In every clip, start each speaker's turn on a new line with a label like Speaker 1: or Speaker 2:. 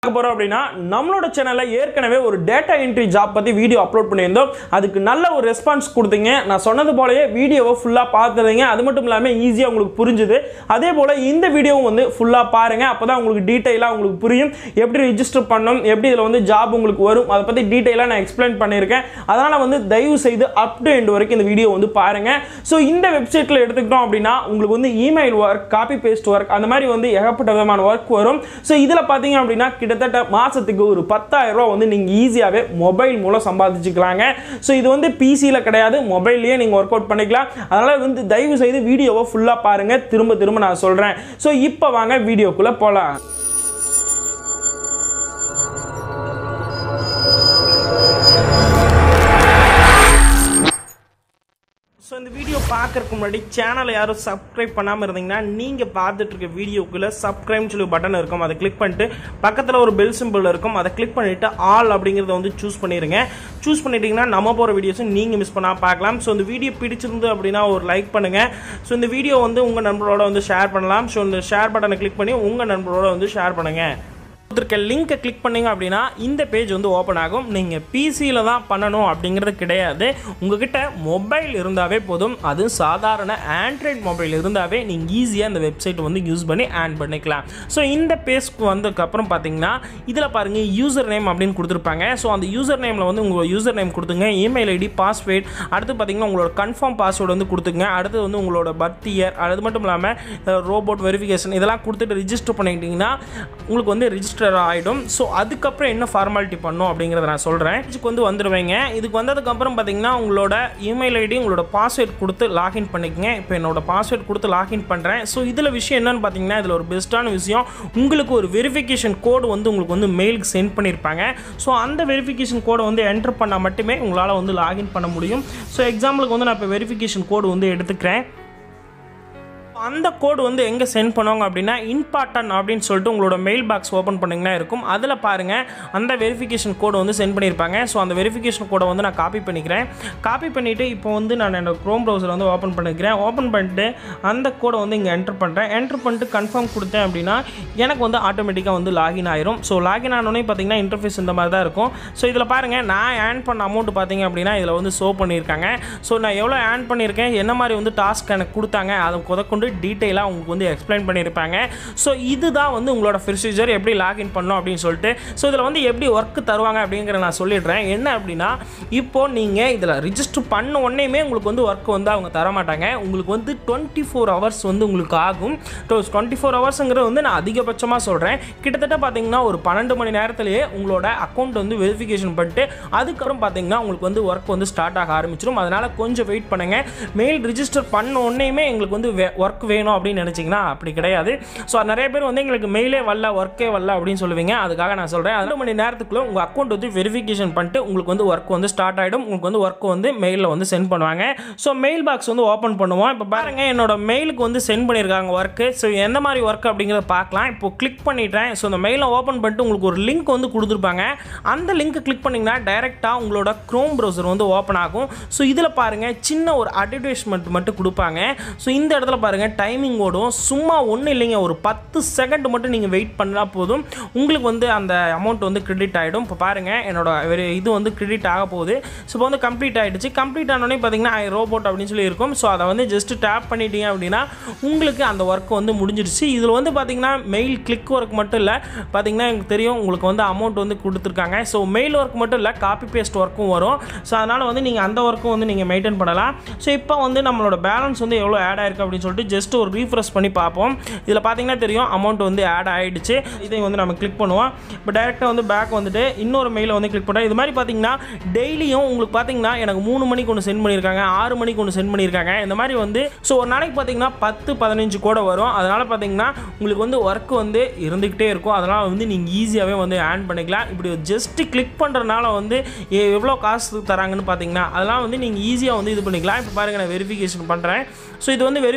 Speaker 1: பார்க்க போறோம் அப்படின்னா நம்மளோட சேனல்ல ஏற்கனவே ஒரு டேட்டா என்ட்ரி ஜாப் பத்தி வீடியோ அப்லோட் பண்ணியிருந்தோம் அதுக்கு நல்ல ஒரு ரெஸ்பான்ஸ் கொடுத்தீங்க நான் சொன்னது போலயே வீடியோவை ஃபுல்லா பார்த்துருந்தீங்க அது மட்டும் இல்லாம ஈஸியா உங்களுக்கு புரிஞ்சுது அதே போல இந்த வீடியோவும் வந்து ஃபுல்லா பாருங்க அப்பதான் உங்களுக்கு டீட்டெயிலா உங்களுக்கு புரியும் எப்படி ரிஜிஸ்டர் பண்ணணும் எப்படி இதுல வந்து ஜாப் உங்களுக்கு வரும் அதை பத்தி டீட்டெயிலா நான் எக்ஸ்பிளைன் பண்ணியிருக்கேன் அதனால வந்து தயவு செய்து அப் டு எண்ட் வரைக்கும் இந்த வீடியோ வந்து பாருங்க ஸோ இந்த வெப்சைட்ல எடுத்துக்கிட்டோம் அப்படின்னா உங்களுக்கு வந்து email work copy paste work அந்த மாதிரி வந்து ஏகப்பட்ட விதமான ஒர்க் வரும் ஸோ இதில் பார்த்தீங்க அப்படின்னா கிட்டத்தட்ட மாதத்துக்கு ஒரு பத்தாயிரம் ரூபா வந்து நீங்கள் ஈஸியாகவே மொபைல் மூலம் சம்பாதிச்சுக்கலாங்க ஸோ இது வந்து பிசியில் கிடையாது மொபைல்லையே நீங்கள் ஒர்க் அவுட் பண்ணிக்கலாம் அதனால் வந்து தயவு செய்து வீடியோவை ஃபுல்லாக பாருங்கள் திரும்ப திரும்ப நான் சொல்கிறேன் ஸோ இப்போ வாங்க வீடியோக்குள்ளே போகலாம் ஸோ இந்த வீடியோ பார்க்கறதுக்கு முன்னாடி சேனலை யாரும் சப்ஸ்கிரைப் பண்ணாமல் இருந்தீங்கன்னா நீங்கள் பார்த்துட்டு இருக்க வீடியோக்குள்ளே சப்ஸ்கிரைப் சொல்லி பட்டன் இருக்கும் அதை கிளிக் பண்ணிட்டு பக்கத்தில் ஒரு பெல் சிம்பிள் இருக்கும் அதை கிளிக் பண்ணிவிட்டு ஆல் அப்படிங்கிறத வந்து சூஸ் பண்ணிடுங்க சூஸ் பண்ணிட்டீங்கன்னா நம்ம போகிற வீடியோஸும் நீங்கள் மிஸ் பண்ணால் பார்க்கலாம் ஸோ இந்த வீடியோ பிடிச்சிருந்து அப்படின்னா ஒரு லைக் பண்ணுங்கள் ஸோ இந்த வீடியோ வந்து உங்கள் நண்பரோட வந்து ஷேர் பண்ணலாம் ஸோ இந்த ஷேர் பட்டனை கிளிக் பண்ணி உங்கள் நண்பரோட வந்து ஷேர் பண்ணுங்கள் கொடுத்துருக்க லிங்கை கிளிக் பண்ணீங்க அப்படின்னா இந்த பேஜ் வந்து ஓப்பன் ஆகும் நீங்கள் பிசியில் தான் பண்ணணும் அப்படிங்கிறது கிடையாது உங்ககிட்ட மொபைல் இருந்தாவே போதும் அது சாதாரண ஆண்ட்ராய்ட் மொபைல் இருந்தாவே நீங்கள் ஈஸியாக இந்த வெப்சைட் வந்து யூஸ் பண்ணி ஆன் பண்ணிக்கலாம் ஸோ இந்த பேஜ்க்கு வந்ததுக்கப்புறம் பார்த்தீங்கன்னா இதில் பாருங்கள் யூசர் நேம் அப்படின்னு கொடுத்துருப்பாங்க ஸோ அந்த யூசர் நேமில் வந்து உங்கள் யூசர் நேம் கொடுத்துங்க இமெயில் ஐடி பாஸ்வேர்ட் அடுத்து பார்த்தீங்கன்னா உங்களோட கன்ஃபார்ம் பாஸ்வேர்டு வந்து கொடுத்துங்க அடுத்து வந்து உங்களோட பர்த் இயர் அது மட்டும் இல்லாமல் ரோபோட் வெரிஃபிகேஷன் இதெல்லாம் கொடுத்துட்டு ரிஜிஸ்டர் பண்ணிக்கிட்டிங்கன்னா உங்களுக்கு வந்து ரிஜிஸ்டர் ஆகிடும் ஸோ அதுக்கப்புறம் என்ன ஃபார்மாலிட்டி பண்ணும் அப்படிங்கிறத நான் சொல்கிறேன் இதுக்கு வந்து வந்துடுவேங்க இதுக்கு வந்ததுக்கப்புறம் பார்த்தீங்கன்னா உங்களோட இமெயில் ஐடி உங்களோட பாஸ்வேர்ட் கொடுத்து லாகின் பண்ணிக்கங்க இப்போ என்னோட பாஸ்வேர்ட் கொடுத்து லாகின் பண்ணுறேன் ஸோ இதில் விஷயம் என்னன்னு பார்த்தீங்கன்னா இதில் ஒரு பெஸ்ட்டான விஷயம் உங்களுக்கு ஒரு வெரிஃபிகேஷன் கோடு வந்து உங்களுக்கு வந்து மெயிலுக்கு சென்ட் பண்ணியிருப்பாங்க ஸோ அந்த வெரிஃபிகேஷன் கோடை வந்து என்டர் பண்ணால் மட்டுமே உங்களால் வந்து லாகின் பண்ண முடியும் ஸோ எக்ஸாம்பிளுக்கு வந்து நான் இப்போ வெரிஃபிகேஷன் கோடு வந்து எடுத்துக்கிறேன் அந்த கோடு வந்து எங்கே சென்ட் பண்ணுவாங்க அப்படின்னா இம்பார்ட்டன் அப்படின்னு சொல்லிட்டு உங்களோட மெயில் பாக்ஸ் ஓப்பன் பண்ணிங்கன்னா இருக்கும் அதில் பாருங்கள் அந்த வெரிஃபிகேஷன் கோடு வந்து சென்ட் பண்ணியிருப்பாங்க ஸோ அந்த வெரிஃபிகேஷன் கோடை வந்து நான் காப்பி பண்ணிக்கிறேன் காப்பி பண்ணிவிட்டு இப்போ வந்து நான் என்னோட க்ரோம் ப்ரௌசர் வந்து ஓப்பன் பண்ணிக்கிறேன் ஓப்பன் பண்ணிட்டு அந்த கோடை வந்து இங்கே என்டர் பண்ணுறேன் என்டர் பண்ணிட்டு கன்ஃபார்ம் கொடுத்தேன் அப்படின்னா எனக்கு வந்து ஆட்டோமேட்டிக்காக வந்து லாகின் ஆயிரும் ஸோ லாகின் ஆனோடனே பார்த்தீங்கன்னா இன்டர்ஃபேஸ் இந்த மாதிரி தான் இருக்கும் ஸோ இதில் பாருங்கள் நான் ஏர்ன் பண்ண அமௌண்ட் பார்த்தீங்க அப்படின்னா இதில் வந்து ஷோ பண்ணியிருக்காங்க ஸோ நான் எவ்வளோ ஏர்ன் பண்ணியிருக்கேன் என்ன மாதிரி வந்து டாஸ்க் எனக்கு கொடுத்தாங்க அதை கொதக்கொண்டு டீட்டெயிலாக உங்களுக்கு வந்து எக்ஸ்பிளைன் பண்ணியிருப்பாங்க ஸோ இதுதான் வந்து உங்களோட ப்ரொசீஜர் எப்படி லாகின் பண்ணணும் அப்படின்னு சொல்லிட்டு ஸோ இதில் வந்து எப்படி ஒர்க் தருவாங்க அப்படிங்கிற நான் சொல்லிடுறேன் என்ன அப்படின்னா இப்போ நீங்கள் இதில் ரிஜிஸ்டர் பண்ண உடனேயுமே உங்களுக்கு வந்து ஒர்க் வந்து அவங்க தர மாட்டாங்க உங்களுக்கு வந்து டுவெண்ட்டி ஃபோர் ஹவர்ஸ் வந்து உங்களுக்கு ஆகும் டுவெண்ட்டி ஃபோர் ஹவர்ஸுங்கிறது வந்து நான் அதிகபட்சமாக சொல்கிறேன் கிட்டத்தட்ட பார்த்தீங்கன்னா ஒரு பன்னெண்டு மணி நேரத்திலேயே உங்களோட அக்கௌண்ட் வந்து வெரிஃபிகேஷன் பண்ணிட்டு அதுக்கப்புறம் பார்த்தீங்கன்னா உங்களுக்கு வந்து ஒர்க் வந்து ஸ்டார்ட் ஆக ஆரம்பிச்சிடும் அதனால் கொஞ்சம் வெயிட் பண்ணுங்கள் மெயில் ரிஜிஸ்டர் பண்ண உடனேயுமே எங்களுக்கு வந்து ஒர்க் வேணும் அப்படின்னு நினச்சிங்கன்னா அப்படி கிடையாது ஸோ நிறைய பேர் வந்து எங்களுக்கு மெயிலே வரல ஒர்க்கே வரல அப்படின்னு சொல்லுவீங்க அதுக்காக நான் சொல்கிறேன் ரெண்டு மணி நேரத்துக்குள்ளே உங்கள் அக்கௌண்ட் வந்து வெரிஃபிகேஷன் பண்ணிட்டு உங்களுக்கு வந்து ஒர்க் வந்து ஸ்டார்ட் ஆகிடும் உங்களுக்கு வந்து ஒர்க் வந்து மெயிலில் வந்து சென்ட் பண்ணுவாங்க ஸோ மெயில் பாக்ஸ் வந்து ஓப்பன் பண்ணுவோம் இப்போ பாருங்க என்னோட மெயிலுக்கு வந்து சென்ட் பண்ணியிருக்காங்க ஒர்க்கு ஸோ எந்த மாதிரி ஒர்க் அப்படிங்கிறத பார்க்கலாம் இப்போ கிளிக் பண்ணிட்டேன் ஸோ அந்த மெயிலை ஓப்பன் பண்ணிட்டு உங்களுக்கு ஒரு லிங்க் வந்து கொடுத்துருப்பாங்க அந்த லிங்க் கிளிக் பண்ணிங்கன்னா டைரெக்டாக உங்களோட க்ரோம் ப்ரௌசர் வந்து ஓப்பன் ஆகும் ஸோ இதில் பாருங்கள் சின்ன ஒரு அட்வர்டைஸ்மெண்ட் மட்டும் கொடுப்பாங்க ஸோ இந்த இடத்துல பாருங்கள் டைமிங் ஓடும் சும்மா ஒன்றும் இல்லைங்க ஒரு பத்து செகண்ட் மட்டும் நீங்கள் வெயிட் பண்ணால் போதும் உங்களுக்கு வந்து அந்த அமௌண்ட் வந்து கிரெடிட் ஆகிடும் இப்போ பாருங்கள் என்னோட ஒரு இது வந்து கிரெடிட் ஆக போகுது ஸோ இப்போ வந்து கம்ப்ளீட் ஆகிடுச்சு கம்ப்ளீட் ஆனோடனே பார்த்தீங்கன்னா ஐ ரோபோட் அப்படின்னு சொல்லி இருக்கும் ஸோ அதை வந்து ஜஸ்ட் டேப் பண்ணிட்டீங்க அப்படின்னா உங்களுக்கு அந்த ஒர்க் வந்து முடிஞ்சிடுச்சு இதில் வந்து பார்த்தீங்கன்னா மெயில் கிளிக் ஒர்க் மட்டும் இல்லை பார்த்தீங்கன்னா எனக்கு தெரியும் உங்களுக்கு வந்து அமௌண்ட் வந்து கொடுத்துருக்காங்க ஸோ மெயில் ஒர்க் மட்டும் இல்லை காப்பி பேஸ்ட் ஒர்க்கும் வரும் ஸோ அதனால் வந்து நீங்கள் அந்த ஒர்க்கும் வந்து நீங்கள் மெயின்டைன் பண்ணலாம் ஸோ இப்போ வந்து நம்மளோட பேலன்ஸ் வந்து எவ்வளோ ஆட் ஆயிருக்கு அப்படின்னு சொல்லிட்டு ஜஸ்ட் ஒரு ரீஃப்ரெஷ் பண்ணி பார்ப்போம் இதில் பார்த்தீங்கன்னா தெரியும் அமௌண்ட் வந்து ஆட் ஆகிடுச்சு இதை வந்து நம்ம கிளிக் பண்ணுவோம் இப்போ டேரெக்டாக வந்து பேக் வந்துட்டு இன்னொரு மெயிலை வந்து கிளிக் பண்ணுறேன் இது மாதிரி பார்த்தீங்கன்னா டெய்லியும் உங்களுக்கு பார்த்தீங்கன்னா எனக்கு மூணு மணிக்கு ஒன்று சென்ட் பண்ணியிருக்காங்க ஆறு மணிக்கு ஒன்று சென்ட் பண்ணியிருக்காங்க இந்த மாதிரி வந்து ஸோ ஒரு நாளைக்கு பார்த்தீங்கன்னா பத்து பதினஞ்சு கூட வரும் அதனால் பார்த்தீங்கன்னா உங்களுக்கு வந்து ஒர்க் வந்து இருந்துக்கிட்டே இருக்கும் அதனால் வந்து நீங்கள் ஈஸியாகவே வந்து ஆன் பண்ணிக்கலாம் இப்படி ஜஸ்ட் கிளிக் பண்ணுறதுனால வந்து எ- எவ்வளோ காசு தராங்கன்னு பார்த்தீங்கன்னா அதெல்லாம் வந்து நீங்கள் ஈஸியாக வந்து இது பண்ணிக்கலாம் இப்போ பாருங்கள் நான் வெரிஃபிகேஷன் பண்ணுறேன் ஸோ இது வந்து வெரிஃபை ஆனது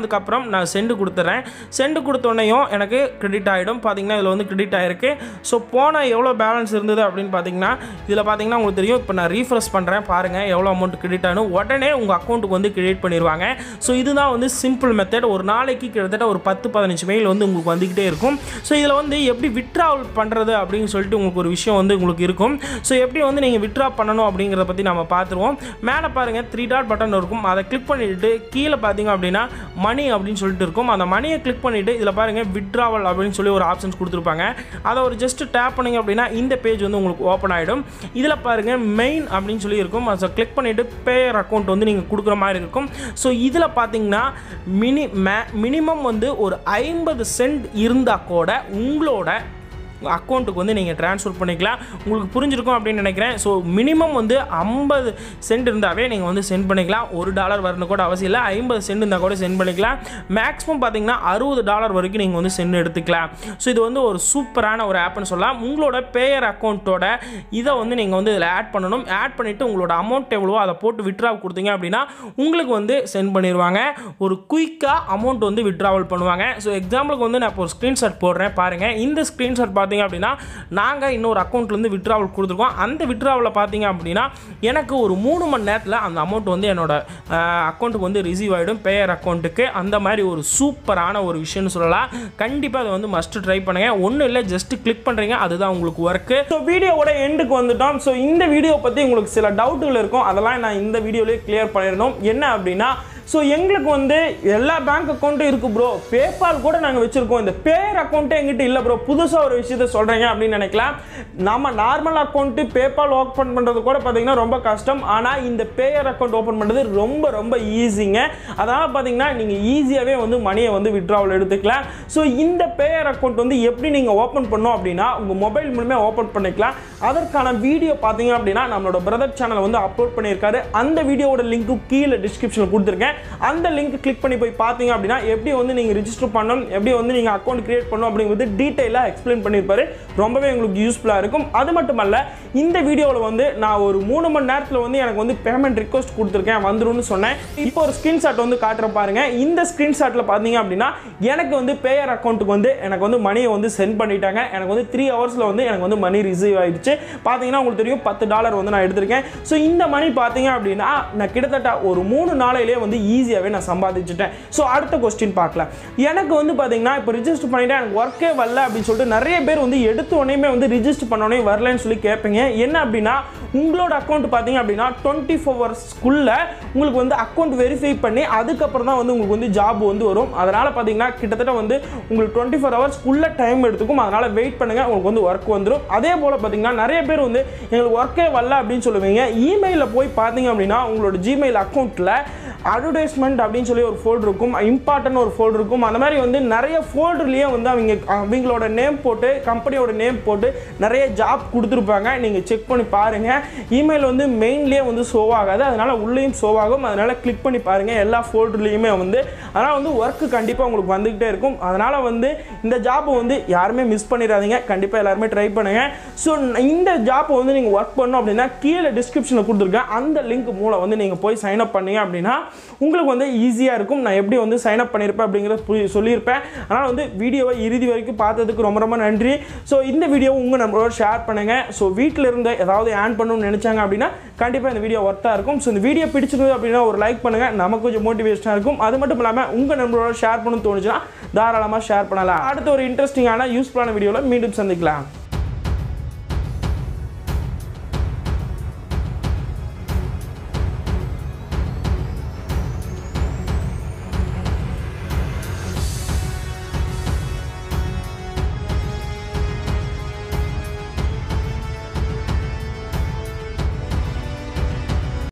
Speaker 1: ஆனதுக்கப்புறம் நான் சென்டு கொடுத்துட்றேன் சென்டு கொடுத்தோடனையும் எனக்கு கிரெடிட் ஆகிடும் பார்த்தீங்கன்னா இதில் வந்து கிரெடிட் ஆகிருக்கு ஸோ போன எவ்வளோ பேலன்ஸ் இருந்தது அப்படின்னு பார்த்தீங்கன்னா இதில் பார்த்தீங்கன்னா உங்களுக்கு தெரியும் இப்போ நான் ரீஃப்ரெஷ் பண்ணுறேன் பாருங்கள் எவ்வளோ அமௌண்ட் கிரெடிட் ஆகணும் உடனே உங்கள் அக்கௌண்ட்டுக்கு வந்து கிரெடிட் பண்ணிடுவாங்க ஸோ இதுதான் வந்து சிம்பிள் மெத்தட் ஒரு நாளைக்கு கிட்டத்தட்ட ஒரு பத்து பதினஞ்சு மெயில் வந்து உங்களுக்கு வந்துக்கிட்டே இருக்கும் ஸோ இதில் வந்து எப்படி விட்ராவல் பண்ணுறது அப்படின்னு சொல்லிட்டு உங்களுக்கு ஒரு விஷயம் வந்து உங்களுக்கு இருக்கும் ஸோ எப்படி வந்து நீங்கள் விட்ரா பண்ணணும் அப்படிங்கிறத பற்றி நம்ம பார்த்துருவோம் மேலே பாருங்கள் த்ரீ டாட் பட்டன் இருக்கும் அதை கிளிக் பண்ணிட்டு கீழே பார்த்தீங்க அப்படின்னா மணி அப்படின்னு சொல்லிட்டு இருக்கும் அந்த மணியை கிளிக் பண்ணிவிட்டு இதில் பாருங்கள் விட்ராவல் அப்படின்னு சொல்லி ஒரு ஆப்ஷன்ஸ் கொடுத்துருப்பாங்க அதை ஒரு ஜஸ்ட் டேப் பண்ணிங்க அப்படின்னா இந்த பேஜ் வந்து உங்களுக்கு ஓப்பன் ஆகிடும் இதில் பாருங்கள் மெயின் அப்படின்னு சொல்லி இருக்கும் அதை கிளிக் பண்ணிவிட்டு பேயர் அக்கௌண்ட் வந்து நீங்கள் கொடுக்குற மாதிரி இருக்கும் ஸோ இதில் பார்த்தீங்கன்னா மினி மே மினிமம் வந்து ஒரு ஐம்பது சென்ட் இருந்தால் கூட உங்களோட அக்கௌண்ட்டுக்கு வந்து நீங்கள் ட்ரான்ஸ்ஃபர் பண்ணிக்கலாம் உங்களுக்கு புரிஞ்சிருக்கும் அப்படின்னு நினைக்கிறேன் ஸோ மினிமம் வந்து ஐம்பது சென்ட் இருந்தாவே நீங்கள் வந்து சென்ட் பண்ணிக்கலாம் ஒரு டாலர் வரணும் கூட அவசியம் இல்லை ஐம்பது சென்ட் இருந்தால் கூட சென்ட் பண்ணிக்கலாம் மேக்ஸிமம் பார்த்தீங்கன்னா அறுபது டாலர் வரைக்கும் நீங்கள் வந்து சென்ட் எடுத்துக்கலாம் ஸோ இது வந்து ஒரு சூப்பரான ஒரு ஆப்னு சொல்லலாம் உங்களோட பேயர் அக்கௌண்ட்டோட இதை வந்து நீங்கள் வந்து இதில் ஆட் பண்ணணும் ஆட் பண்ணிவிட்டு உங்களோட அமௌண்ட் எவ்வளவோ அதை போட்டு விட்ரா கொடுத்தீங்க அப்படின்னா உங்களுக்கு வந்து சென்ட் பண்ணிடுவாங்க ஒரு குயிக்காக அமௌண்ட் வந்து விட்ராவல் பண்ணுவாங்க ஸோ எக்ஸாம்பிளுக்கு வந்து நான் இப்போ ஒரு ஸ்க்ரீன்ஷாட் போடுறேன் பாருங்கள் இந்த ஸ்க்ரீன்ஷாட் பார்த்து பார்த்தீங்க அப்படின்னா நாங்கள் இன்னொரு அக்கௌண்ட்லேருந்து விட்ராவல் கொடுத்துருக்கோம் அந்த விட்ராவலில் பார்த்தீங்க அப்படின்னா எனக்கு ஒரு மூணு மணி நேரத்தில் அந்த அமௌண்ட் வந்து என்னோட அக்கௌண்ட்டுக்கு வந்து ரிசீவ் ஆகிடும் பேயர் அக்கௌண்ட்டுக்கு அந்த மாதிரி ஒரு சூப்பரான ஒரு விஷயம்னு சொல்லலாம் கண்டிப்பாக அதை வந்து மஸ்ட் ட்ரை பண்ணுங்க ஒன்றும் இல்லை ஜஸ்ட் கிளிக் பண்ணுறீங்க அதுதான் உங்களுக்கு ஒர்க்கு ஸோ வீடியோவோட எண்டுக்கு வந்துட்டோம் ஸோ இந்த வீடியோ பற்றி உங்களுக்கு சில டவுட்டுகள் இருக்கும் அதெல்லாம் நான் இந்த வீடியோலேயே கிளியர் பண்ணிடணும் என்ன அப்படின்னா ஸோ எங்களுக்கு வந்து எல்லா பேங்க் அக்கௌண்ட்டும் இருக்குது ப்ரோ பேபால் கூட நாங்கள் வச்சுருக்கோம் இந்த பேர் அக்கௌண்ட்டே எங்கிட்ட இல்லை ப்ரோ புதுசாக ஒரு விஷயத்த சொல்கிறீங்க அப்படின்னு நினைக்கலாம் நம்ம நார்மல் அக்கௌண்ட்டு பேபால் ஓப்பன் பண்ணுறது கூட பார்த்தீங்கன்னா ரொம்ப கஷ்டம் ஆனால் இந்த பேயர் அக்கௌண்ட் ஓப்பன் பண்ணுறது ரொம்ப ரொம்ப ஈஸிங்க அதனால் பார்த்தீங்கன்னா நீங்கள் ஈஸியாகவே வந்து மணியை வந்து விட்ராவல் எடுத்துக்கலாம் ஸோ இந்த பேயர் அக்கௌண்ட் வந்து எப்படி நீங்கள் ஓப்பன் பண்ணோம் அப்படின்னா உங்கள் மொபைல் மூலமே ஓப்பன் பண்ணிக்கலாம் அதற்கான வீடியோ பார்த்தீங்க அப்படின்னா நம்மளோட பிரதர் சேனலை வந்து அப்லோட் பண்ணியிருக்காரு அந்த வீடியோவோட லிங்க்கு கீழே டிஸ்கிரிப்ஷனில் கொடுத்துருக்கேன் அந்த லிங்க் கிளிக் பண்ணி போய் பார்த்தீங்க அப்படின்னா எப்படி வந்து நீங்கள் ரிஜிஸ்டர் பண்ணணும் எப்படி வந்து நீங்கள் அக்கௌண்ட் கிரியேட் பண்ணணும் அப்படிங்கிறது டீட்டெயிலாக எக்ஸ்பிளைன் பண்ணியிருப்பாரு ரொம்பவே உங்களுக்கு யூஸ்ஃபுல்லாக இருக்கும் அது மட்டுமல்ல இந்த வீடியோவில் வந்து நான் ஒரு மூணு மணி நேரத்தில் வந்து எனக்கு வந்து பேமெண்ட் ரிக்வஸ்ட் கொடுத்துருக்கேன் வந்துரும்னு சொன்னேன் இப்போ ஒரு ஸ்க்ரீன்ஷாட் வந்து காட்டுற பாருங்க இந்த ஸ்க்ரீன்ஷாட்டில் பார்த்தீங்க அப்படின்னா எனக்கு வந்து பேயர் அக்கௌண்ட்டுக்கு வந்து எனக்கு வந்து மணியை வந்து சென்ட் பண்ணிட்டாங்க எனக்கு வந்து த்ரீ ஹவர்ஸில் வந்து எனக்கு வந்து மணி ரிசீவ் ஆயிடுச்சு பார்த்தீங்கன்னா உங்களுக்கு தெரியும் பத்து டாலர் வந்து நான் எடுத்திருக்கேன் ஸோ இந்த மணி பார்த்தீங்க அப்படின்னா நான் கிட்டத்தட்ட ஒரு மூணு நாளையிலே வந்து ஈஸியாகவே நான் சம்பாதிச்சுட்டேன் ஸோ அடுத்த கொஸ்டின் பார்க்கலாம் எனக்கு வந்து பார்த்தீங்கன்னா இப்போ ரிஜிஸ்டர் பண்ணிட்டேன் எனக்கு ஒர்க்கே வரல அப்படின்னு சொல்லிட்டு நிறைய பேர் வந்து எடுத்த உடனே வந்து ரிஜிஸ்டர் பண்ணோடனே வரலன்னு சொல்லி கேட்பீங்க என்ன அப்படின்னா உங்களோட அக்கௌண்ட் பார்த்தீங்க அப்படின்னா டுவெண்ட்டி ஃபோர் ஹவர்ஸ்க்குள்ள உங்களுக்கு வந்து அக்கௌண்ட் வெரிஃபை பண்ணி அதுக்கப்புறம் தான் வந்து உங்களுக்கு வந்து ஜாப் வந்து வரும் அதனால் பார்த்தீங்கன்னா கிட்டத்தட்ட வந்து உங்களுக்கு டுவெண்ட்டி ஃபோர் ஹவர்ஸ்க்குள்ள டைம் எடுத்துக்கும் அதனால் வெயிட் பண்ணுங்கள் உங்களுக்கு வந்து ஒர்க் வந்துடும் அதே போல் பார்த்தீங்கன்னா நிறைய பேர் வந்து எங்களுக்கு ஒர்க்கே வரல அப்படின்னு சொல்லுவீங்க இமெயிலில் போய் பார்த்தீங்க அப்படின்னா உங்களோட ஜிமெயில் அக்கௌண்ட்டில் அட்வர்டைஸ்மெண்ட் அப்படின்னு சொல்லி ஒரு ஃபோல்டர் இருக்கும் இம்பார்ட்டன் ஒரு ஃபோல்டர் இருக்கும் அந்த மாதிரி வந்து நிறைய ஃபோல்டர்லேயே வந்து அவங்க அவங்களோட நேம் போட்டு கம்பெனியோட நேம் போட்டு நிறைய ஜாப் கொடுத்துருப்பாங்க நீங்கள் செக் பண்ணி பாருங்கள் இமெயில் வந்து மெயின்லேயே வந்து ஷோ ஆகாது அதனால் உள்ளேயும் ஷோ ஆகும் அதனால் கிளிக் பண்ணி பாருங்கள் எல்லா ஃபோல்டர்லேயுமே வந்து அதனால் வந்து ஒர்க்கு கண்டிப்பாக உங்களுக்கு வந்துக்கிட்டே இருக்கும் அதனால் வந்து இந்த ஜாப்பை வந்து யாருமே மிஸ் பண்ணிடாதீங்க கண்டிப்பாக எல்லாருமே ட்ரை பண்ணுங்கள் ஸோ இந்த ஜாப்பை வந்து நீங்கள் ஒர்க் பண்ணணும் அப்படின்னா கீழே டிஸ்கிரிப்ஷனில் கொடுத்துருக்கேன் அந்த லிங்க் மூலம் வந்து நீங்கள் போய் சைன் அப் பண்ணீங்க அப்படின்னா உங்களுக்கு வந்து ஈஸியாக இருக்கும் நான் எப்படி வந்து சைன் அப் பண்ணியிருப்பேன் அப்படிங்கிறத புரி சொல்லியிருப்பேன் அதனால் வந்து வீடியோவை இறுதி வரைக்கும் பார்த்ததுக்கு ரொம்ப ரொம்ப நன்றி ஸோ இந்த வீடியோவை உங்கள் நம்மளோட ஷேர் பண்ணுங்கள் ஸோ வீட்டில் இருந்து ஏதாவது ஆன் பண்ணணும்னு நினச்சாங்க அப்படின்னா கண்டிப்பாக இந்த வீடியோ ஒர்த்தாக இருக்கும் ஸோ இந்த வீடியோ பிடிச்சிருந்தது அப்படின்னா ஒரு லைக் பண்ணுங்கள் நமக்கு கொஞ்சம் மோட்டிவேஷனாக இருக்கும் அது மட்டும் இல்லாமல் உங்கள் நண்பரோட ஷேர் பண்ணணும்னு தோணுச்சுன்னா தாராளமாக ஷேர் பண்ணலாம் அடுத்த ஒரு இன்ட்ரெஸ்டிங்கான யூஸ்ஃபுல்லான வீடியோவில் மீண்டும் சந்திக்கலாம்